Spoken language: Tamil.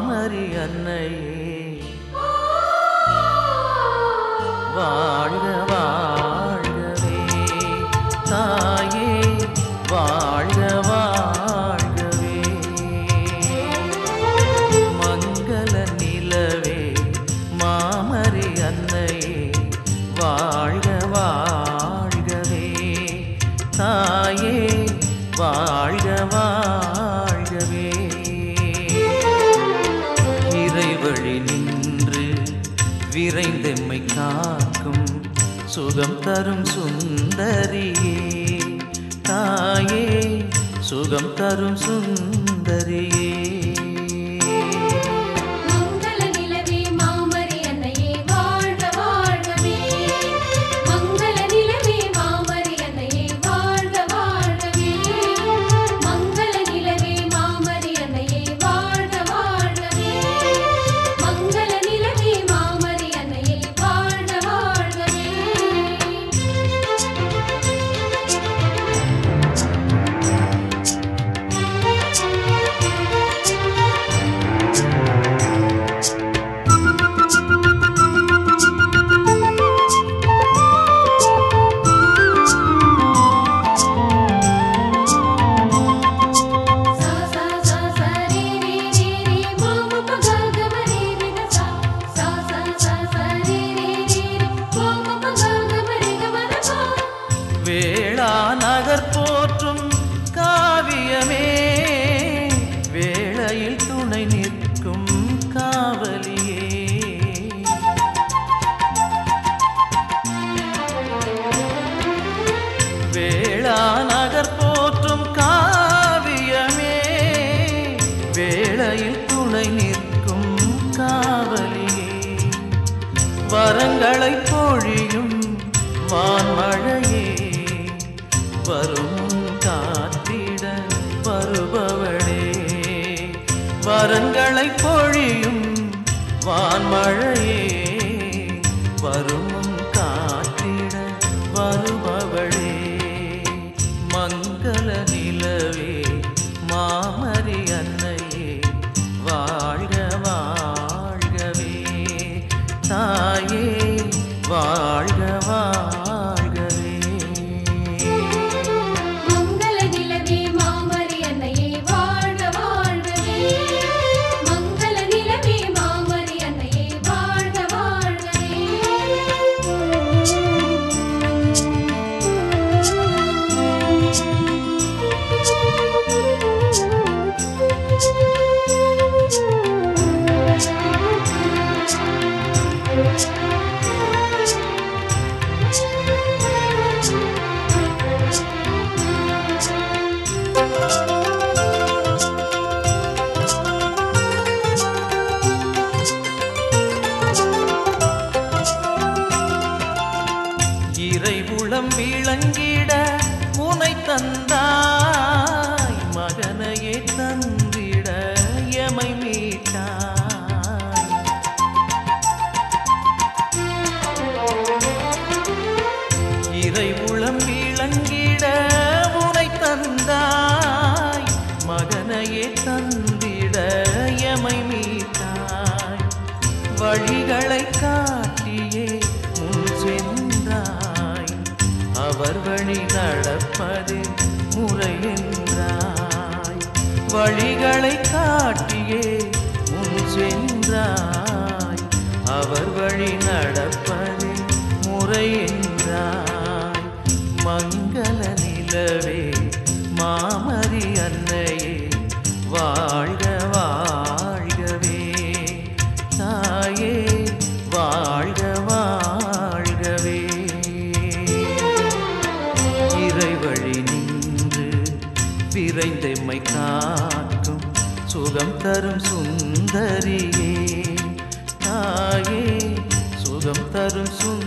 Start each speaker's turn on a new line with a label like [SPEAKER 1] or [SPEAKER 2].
[SPEAKER 1] மாமரி அன்னையே வாழ்க வாழ்கவே தாயே வாழ்க வாழ்கவே மங்கள நிலவே மாமரி அன்னையே வாழ்க வாழ்கவே தாயே வாழ்க வாழ்கவே இறைவழி நின்று விரைந்தெம்மை காக்கும் சுகம் தரும் சுந்தரியே தாயே சுகம் தரும் சுந்தரியே
[SPEAKER 2] மங்கள நிலவே மாமரி அன்னையே வாழ்க வாழ்கவே மங்கள நிலவே மாமரி அன்னையே வாழ்க வாழ்கவே மங்கள நிலவே மாமரி அன்னையே வாழ்க வாழ்கவே மங்கள நிலவே மாமரி அன்னையே வாழ்க வாழ்கவே சா சா சா சா ரே ரே ரே ரே மா மா ப க க ம ரே ரே க சா சா சா சா சா ரே ரே ரே ரே மா மா ப க க ம ரே க ம ர சா
[SPEAKER 1] வேளா நகர் போற்றும் காவியமே வேளையில் துணை நிற்கும் காவலியே வேளா நகர் போற்றும் காவியமே வேளையில் துணை நிற்கும் காவலியே வரங்களை பொழியும் வான்மழையே வரும் காத்திட வருபவளே வரங்களை பொழியும் வான்மழையே வரும் காத்திட வருபவளே மங்கள நிலவே மாமரி அன்னையே வாழ்க வாழ்கவே தாயே வாழ்க வாழ்கவே
[SPEAKER 2] மங்கள நிலவே மாமரி அன்னையே வாழ்க வாழ்கவே மங்கள நிலவே மாமரி அன்னையே வாழ்க வாழ்கவே
[SPEAKER 1] இறைவுளம் விளங்கிட உனை தந்தாய் மகனையே தந்திட எமை மீட்டாய் இறைவுளம் விளங்கிட உனை தந்தாய் மகனையே தந்திட எமை மீட்டாய் வழிகளை காட்டியே முன் சென்றாய் அவர் வழி நடப்பது முறை என்றாய் வழிகளை காட்டியே முன் சென்றாய் அவர் வழி நடப்பது முறை என்றாய் மங்கள நிலவே மாமரி அன்னையே வாழ்க வாழ்கவே தாயே வாழ்க வாழ்கவே இறைவழி நின்று விரைந்தெம்மை காக்கும் சுகம் தரும் சுந்தரியே தாயே சுகம் தரும் சுந்தரியே